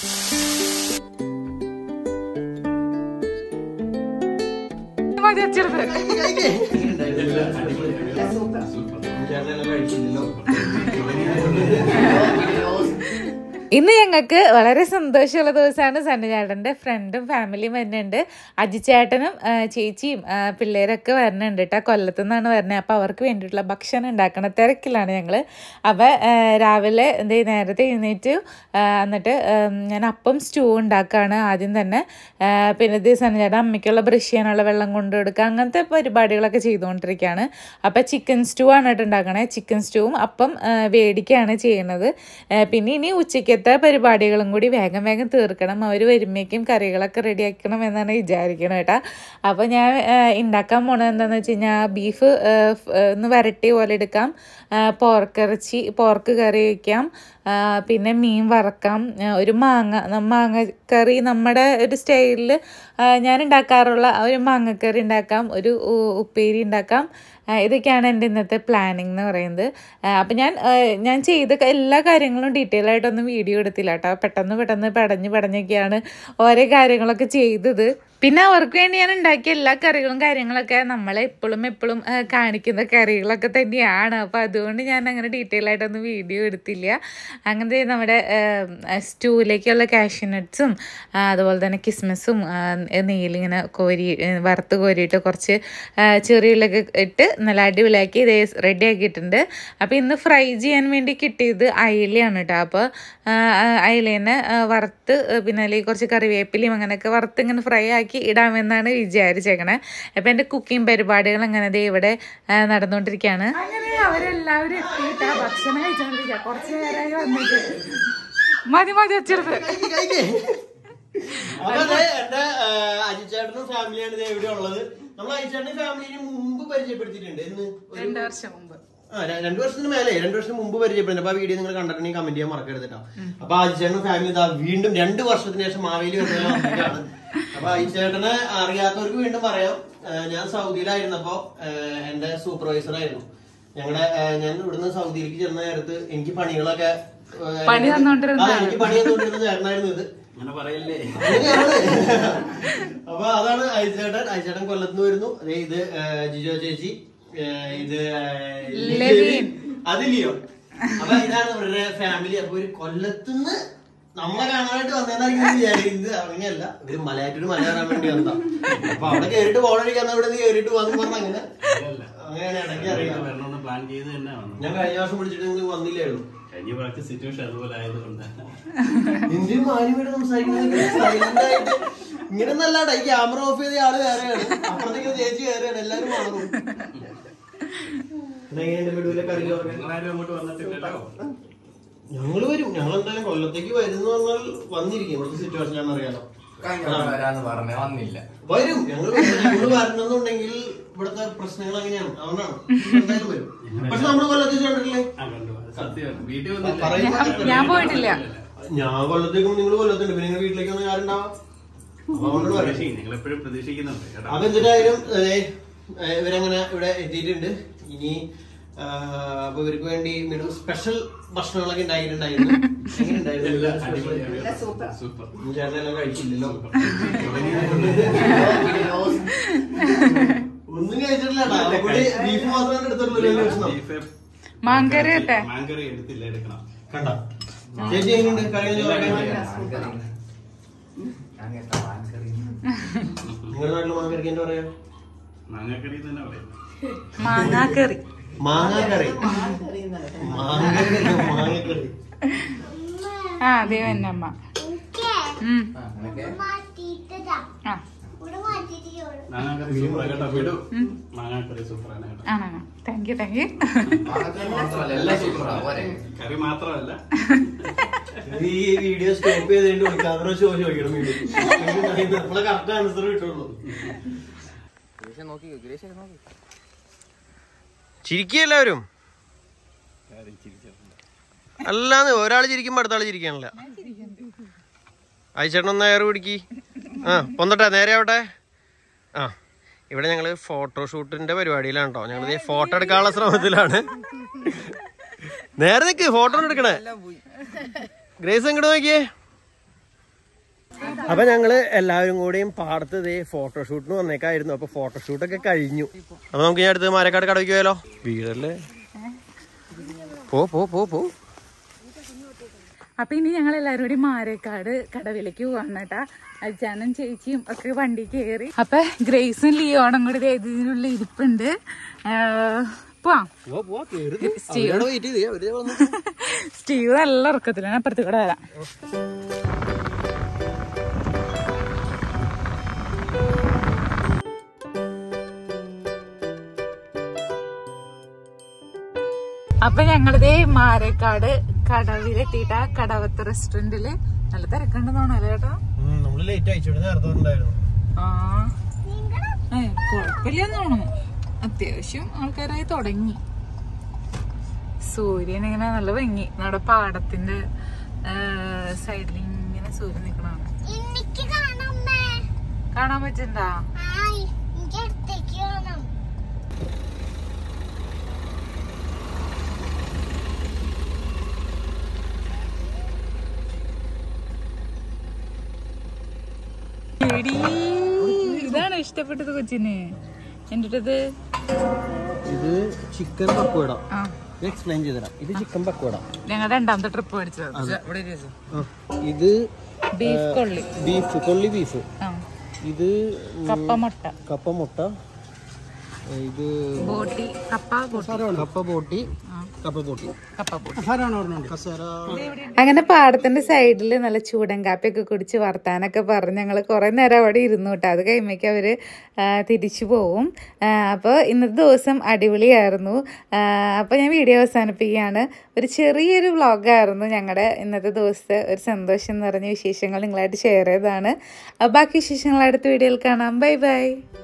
മതി അച്ചെടുത്ത് ഇന്ന് ഞങ്ങൾക്ക് വളരെ സന്തോഷമുള്ള ദിവസമാണ് സന്നചേട്ടൻ്റെ ഫ്രണ്ടും ഫാമിലിയും വരുന്നുണ്ട് അജിച്ചേട്ടനും ആ, ചേച്ചിയും ആ, പിള്ളേരൊക്കെ വരുന്നുണ്ട് കേട്ടോ കൊല്ലത്തു നിന്നാണ് വരുന്നത് അപ്പോൾ അവർക്ക് വേണ്ടിയിട്ടുള്ള ഭക്ഷണം ഉണ്ടാക്കണ തിരക്കിലാണ് ഞങ്ങൾ അപ്പോൾ രാവിലെ എന്തേ നേരത്തെ എഴുന്നേറ്റ് ആ, എന്നിട്ട് ഉം, ഞാൻ അപ്പം സ്റ്റൂ ഉണ്ടാക്കുകയാണ് ആദ്യം തന്നെ ആ, പിന്നെ ഇത് സന്നചേട്ടൻ അമ്മയ്ക്കുള്ള ബ്രഷ് ചെയ്യാനുള്ള വെള്ളം കൊണ്ടു കൊടുക്കുക അങ്ങനത്തെ പരിപാടികളൊക്കെ ചെയ്തുകൊണ്ടിരിക്കുകയാണ് അപ്പോൾ ചിക്കൻ സ്റ്റൂ ആണ് കേട്ടോ ഉണ്ടാക്കണേ ചിക്കൻ സ്റ്റൂവും അപ്പം ആ, വേടിക്കുകയാണ് ചെയ്യുന്നത് ആ, പിന്നെ ഇനി ഉച്ചയ്ക്കത്തെ പരിപാടികളും കൂടി വേഗം വേഗം തീർക്കണം അവർ വരുമ്പോഴേക്കും കറികളൊക്കെ റെഡിയാക്കണം എന്നാണ് വിചാരിക്കണം കേട്ടോ അപ്പോൾ ഞാൻ ആ, ഉണ്ടാക്കാൻ പോണത് എന്താണെന്ന് വെച്ച് കഴിഞ്ഞാൽ ബീഫ് ആ, ഫ്- ആ, ഒന്ന് വരട്ടി പോലെ എടുക്കാം പോർക്ക് ഇറച്ചി പോർക്ക് കറി വയ്ക്കാം ആ, പിന്നെ മീൻ വറക്കാം ആ, ഒരു മാങ്ങ ന- മാങ്ങ കറി നമ്മുടെ ഒരു സ്റ്റൈലിൽ ഞാൻ ഉണ്ടാക്കാറുള്ള ആ ഒരു മാങ്ങക്കറി ഉണ്ടാക്കാം ഒരു ഉ- ഉപ്പേരി ഉണ്ടാക്കാം ആ, ഇതൊക്കെയാണ് എൻ്റെ ഇന്നത്തെ പ്ലാനിങ് എന്ന് പറയുന്നത് അപ്പം ഞാൻ ആ, ഞാൻ ചെയ്ത ക- എല്ലാ കാര്യങ്ങളും ഡീറ്റെയിൽ ആയിട്ടൊന്നും വീഡിയോ എടുത്തില്ല കേട്ടോ പെട്ടെന്ന് പെട്ടെന്ന് പടഞ്ഞ് പടഞ്ഞൊക്കെയാണ് ഓരോ കാര്യങ്ങളൊക്കെ ചെയ്തത് പിന്നെ അവർക്ക് വേണ്ടി ഞാൻ ഉണ്ടാക്കിയ എല്ലാ കറികളും കാര്യങ്ങളൊക്കെ നമ്മളെ എപ്പോഴും എപ്പോഴും കാണിക്കുന്ന കറികളൊക്കെ തന്നെയാണ് അപ്പോൾ അതുകൊണ്ട് ഞാൻ അങ്ങനെ ഡീറ്റെയിൽ ആയിട്ടൊന്നും വീഡിയോ എടുത്തില്ല അങ്ങനത്തെ നമ്മുടെ സ്റ്റൂവിലേക്കുള്ള കാഷ്യനട്ട്സും അതുപോലെ തന്നെ കിസ്മസും നെയ്യിലിങ്ങനെ കോരി ആ, വറുത്ത് കോരിയിട്ട് കുറച്ച് ആ, ചെറിയുള്ളൊക്കെ ഇട്ട് നല്ല അടിപൊളിയാക്കി ഇതേ റെഡി ആക്കിയിട്ടുണ്ട് അപ്പോൾ ഇന്ന് ഫ്രൈ ചെയ്യാൻ വേണ്ടി കിട്ടിയത് അയിലയാണ് കേട്ടോ അപ്പോൾ അയിലേനെ ആ, വറുത്ത് ആ, പിന്നെ അല്ലെങ്കിൽ കുറച്ച് കറിവേപ്പിലയും അങ്ങനെയൊക്കെ വറുത്ത് ഇങ്ങനെ ഫ്രൈ ആക്കി ഇടാമെന്നാണ് വിചാരിച്ചേക്കണേ അപ്പം എൻ്റെ കുക്കിംഗ് പരിപാടികൾ അങ്ങനെ ദേ ഇവിടെ ആ, നടന്നുകൊണ്ടിരിക്കുകയാണ് അങ്ങനെ അവരെല്ലാവരും എത്തിയിട്ട് ഭക്ഷണം കഴിച്ചോണ്ടിരിക്കുക കുറച്ച് നേരമായി വന്നിട്ട് മതി മതി വെച്ചെടുത്ത് അപ്പൊ ദേ എന്റെ അജിച്ചേട്ടനും ഫാമിലിയാണ് ദേ ഇവിടെ ഉള്ളത് നമ്മൾ അജിച്ചേട്ടനും ഫാമിലിന് മുമ്പ് പരിചയപ്പെടുത്തിയിട്ടുണ്ട് എന്ന് ഒരു- രണ്ട് വർഷം മുമ്പ് ആ, ര- രണ്ടു വർഷത്തിന് മേലെ രണ്ടു വർഷത്തിന് മുമ്പ് പരിചയപ്പെടുന്നത് അപ്പൊ ആ വീഡിയോ നിങ്ങൾ കണ്ടിട്ടുണ്ടെങ്കിൽ കമന്റ് ചെയ്യാൻ മറക്കരുത് കേട്ടോ അപ്പൊ അജിച്ചേട്ടനും ഫാമിലി ഇതാ വീണ്ടും രണ്ട് വർഷത്തിന് ശേഷം മാവേലി വന്നതാണ് അപ്പൊ അജിച്ചേട്ടനെ അറിയാത്തവർക്ക് വീണ്ടും പറയാം ആ, ഞാൻ സൗദിയിലായിരുന്നപ്പോ ആ, എന്റെ സൂപ്പർവൈസർ ആയിരുന്നു ഞങ്ങളുടെ ഞാൻ ഇവിടുന്ന് സൗദിയിലേക്ക് ചെന്ന നേരത്ത് എനിക്ക് പണികളൊക്കെ ആ, പണി തന്നോണ്ടിരുന്ന ആ, എനിക്ക് പണി തന്നോണ്ടിരുന്ന ചേട്ടനായിരുന്നു ഇത് അങ്ങനെ പറയല്ലേ അങ്ങനെയാണ്. അപ്പൊ അതാണ് അയച്ചേട്ടൻ അയച്ചേട്ടൻ കൊല്ലത്തുനിന്ന് വരുന്നു ദേ ഇത് ആ, ജിജോ ചേച്ചി ആ, ഇത് ആ, ലെവിൻ. അത് ലിയോ അപ്പൊ ഇതാണ് നമ്മുടെ ഫാമിലി അപ്പൊ ഒരു കൊല്ലത്തുനിന്ന് നമ്മളെ കാണാനായിട്ട് വന്നേന്നായിരിക്കും വിചാരിക്കുന്നത് അങ്ങനെയല്ല ഇവര് മലയാറ്റൂര് മല കയറാൻ വേണ്ടി വന്നതാ അപ്പൊ അവിടെ കേറിട്ട് പോകണിരിക്കാൻ ഇവിടെ നിന്ന് കേറിട്ട് വന്നു പറഞ്ഞ അങ്ങനെ അങ്ങനെയാണ് ഇടയ്ക്ക് അറിയാം വരണമെന്ന് പ്ലാൻ ചെയ്ത് തന്നെ വന്നു ഞാൻ കഴിഞ്ഞ വർഷം വിളിച്ചിട്ട് നിങ്ങൾ വന്നില്ലായിരുന്നു കഴിഞ്ഞ പ്രാവശ്യത്തെ സിറ്റുവേഷൻ അതുപോലെ ആയതുകൊണ്ട് ഇന്ത്യൻ മാന്യമായിട്ട് സംസാരിക്കുന്നത് silent ആയിട്ട് ഇങ്ങനെ നല്ലതാ ഈ ക്യാമറ ഓഫ് ചെയ്ത ആള് വേറെയാണ് അപ്പുറത്തേക്ക് ചേച്ചി വേറെയാണ് എല്ലാരും മാറും എങ്ങനെയുണ്ട് മിടുവിലെ കറികളൊക്കെ നിങ്ങളാരും അങ്ങോട്ട് വന്നിട്ടില്ലല്ലോ ഞങ്ങള് വരും ഞങ്ങൾ എന്തായാലും കൊല്ലത്തേക്ക് വരുന്ന പറഞ്ഞാൽ വന്നിരിക്കും ഇവിടുത്തെ സിറ്റുവേഷൻ ഞാൻ അറിയാലോ കഴിഞ്ഞ വരാന്ന് പറഞ്ഞ വന്നില്ല വരും ഞങ്ങൾ ഞങ്ങൾ വരണമെന്നുണ്ടെങ്കിൽ ഇവിടുത്തെ പ്രശ്നങ്ങൾ അങ്ങനെയാണ് അതുകൊണ്ടാണ് എന്തായാലും വരും പക്ഷെ നമ്മള് കൊല്ലത്തേക്ക് കണ്ടിട്ടില്ലേ ആ കണ്ടു സത്യമാണ് വീട്ടിൽ പറയുമ്പോ വന്നില്ല ഞാൻ പോയിട്ടില്ല ഞാൻ കൊല്ലത്തേക്കും നിങ്ങൾ കൊല്ലത്തുണ്ട് പിന്നെ നിങ്ങൾ വീട്ടിലേക്ക് വന്ന് ആരുണ്ടാവാം അപ്പൊ അതുകൊണ്ട് പറയാം പ്രതീക്ഷിക്കും നിങ്ങൾ എപ്പോഴും പ്രതീക്ഷിക്കുന്നുണ്ട് കേട്ടോ അപ്പൊ എന്തായാലും ഏ, ഏ, ഇവരങ്ങനെ ഇവിടെ എത്തിയിട്ടുണ്ട് ഇനി ആ, അപ്പൊ ഇവർക്ക് വേണ്ടി മിഡു സ്പെഷ്യൽ ഭക്ഷണങ്ങളൊക്കെ ഉണ്ടായിട്ടുണ്ടായിരുന്നു എങ്ങനെയുണ്ടായിരുന്നു? അടിപൊളിയാണ് സൂപ്പർ ഉം, ചേട്ടനെല്ലാം കഴിച്ചില്ലല്ലോ ഒന്നും കഴിച്ചിട്ടില്ല ബീഫ് മാത്രമാണ് എടുത്തിട്ടുള്ളൂ ഒരു ഭക്ഷണം ബീഫ് മാങ്കറി ഇട്ടെ മാങ്കറി എടുത്തില്ല എടുക്കണം കണ്ട ചേച്ചി എങ്ങനെയുണ്ട് കറി ചോറൊക്കെ നിങ്ങളുടെ നാട്ടിൽ മാങ്ങറിക്ക് എന്താ പറയാ മാങ്ങാക്കറി തന്നെ പറയുന്നത് മാങ്ങാക്കറി മാങ്ങാക്കറി മാങ്ങക്കറി അല്ല, മാങ്ങക്കറി ആ അതേ തന്നെ അമ്മ ഉം. ആ മാങ്ങാക്കറി സൂപ്പർ കേട്ടോ വിടു മാങ്ങാക്കറി സൂപ്പറാണ് കേട്ടോ ആണോ താങ്ക് യു താങ്ക് യു എല്ലാം സൂപ്പറാ പോരെ കറി മാത്രമല്ല ഈ വീഡിയോ സ്റ്റോപ്പ് ചെയ്തതിന്റെ വിളിക്കാതെ ചോദിച്ചു ചോദിക്കണം വീഡിയോ നമ്മളെ കറക്റ്റ് ആൻസർ കിട്ടുള്ളൂ നോക്കി സുരേഷ് നോക്കി ചിരിക്കല്ലാവരും അല്ലാന്ന് ഒരാൾ ചിരിക്കുമ്പോ അടുത്ത ആള് ചിരിക്കാനല്ല അയച്ചേട്ടൻ ഒന്ന് എയർ പിടിക്കി ആ പൊന്തട്ടെ നേരെ ആവട്ടെ ആ ഇവിടെ ഞങ്ങള് ഫോട്ടോഷൂട്ടിന്റെ പരിപാടിയിലാണ് കേട്ടോ ഞങ്ങൾ ഫോട്ടോ എടുക്കാനുള്ള ശ്രമത്തിലാണ് നേരെ നിക്ക് ഫോട്ടോ എടുക്കണേ ഗ്രേസ് എങ്ങോട്ട് നോക്കിയേ അപ്പൊ ഞങ്ങള് എല്ലാവരും കൂടിയും പാടത്ത് ഇതേ ഫോട്ടോഷൂട്ടിന് വന്നേക്കായിരുന്നു അപ്പൊ ഫോട്ടോഷൂട്ടൊക്കെ കഴിഞ്ഞു അപ്പൊ നമുക്ക് ഇനി അടുത്ത് മരക്കാട് കടയ്ക്ക് പോയാലോ വീടല്ലേ പോ പോ പോ പോ അപ്പൊ ഇനി ഞങ്ങൾ എല്ലാവരും കൂടി മാരേക്കാട് കടവിലേക്ക് പോവാണ് കേട്ടാ അജാനും ചേച്ചിയും ഒക്കെ വണ്ടി കയറി അപ്പൊ ഗ്രേസും ലിയോണും കൂടി ദേ ഇതിനുള്ള ഇരിപ്പുണ്ട് ആ, പോവാം സ്റ്റീവ് സ്റ്റീവ് നല്ല ഉറക്കത്തിലാണ് അപ്പുറത്ത് കൂടെ വരാം അപ്പൊ ഞങ്ങളിതേ മാരേക്കാട് കടവിലെത്തിയിട്ട് ആ കടവത്ത് റെസ്റ്റോറന്റില് നല്ല തിരക്കുണ്ടെന്ന് തോന്നല്ലേ ചേട്ടാ നമ്മള് ലേറ്റ് അയച്ചു നേരത്തെ ഉണ്ടായിരുന്നു ആ ഏ കുഴപ്പമില്ലെന്ന് തോന്നുന്നു അത്യാവശ്യം ആൾക്കാരായി തുടങ്ങി സൂര്യൻ ഇങ്ങനെ നല്ല ഭംഗി നമ്മുടെ പാടത്തിന്റെ സൈഡിൽ ഇങ്ങനെ സൂര്യൻ നിക്കണാണ് എനിക്ക് കാണാമേ കാണാൻ പറ്റണ്ടാ ഹായ് എനിക്ക് അടുത്തേക്ക് കാണാം എടീ, ഇതാണോ ഇഷ്ടപ്പെട്ടത് കൊച്ചിന് എന്റെ അടുത്ത് ഇത് ചിക്കൻ പക്കോട ആ എക്സ്പ്ലെയിൻ ചെയ്തരാം ഇത് ചിക്കൻ പക്കോട ഞങ്ങൾ രണ്ടാമത്തെ ട്രിപ്പ് മേടിച്ചത് ഇത് ബീഫ് കൊള്ളി ബീഫ് കൊള്ളി ബീഫ് ആ ഇത് കപ്പ മുട്ട കപ്പ മുട്ട ഇത് ബോട്ടി കപ്പ ബോട്ടി കപ്പ ബോട്ടി കപ്പ ബോട്ടി കപ്പ ബോട്ടി കസേര അങ്ങനെ പാടത്തിന്റെ സൈഡിൽ നല്ല ചൂടൻ കാപ്പിയൊക്കെ കുടിച്ച് വർത്താനൊക്കെ പറഞ്ഞ് ഞങ്ങൾ കുറേ നേരം അവിടെ ഇരുന്നു കേട്ടോ അത് കഴിയുമ്പോഴേക്കും അവർ തിരിച്ചു പോവും അപ്പോൾ ഇന്നത്തെ ദിവസം അടിപൊളിയായിരുന്നു അപ്പോൾ ഞാൻ വീഡിയോ അവസാനിപ്പിക്കുകയാണ് ഒരു ചെറിയൊരു വ്ളോഗായിരുന്നു ഞങ്ങളുടെ ഇന്നത്തെ ദിവസത്തെ ഒരു സന്തോഷം നിറഞ്ഞ വിശേഷങ്ങൾ നിങ്ങളായിട്ട് ഷെയർ ചെയ്തതാണ് അപ്പോൾ ബാക്കി വിശേഷങ്ങൾ അടുത്ത വീഡിയോയിൽ കാണാം ബൈ ബൈ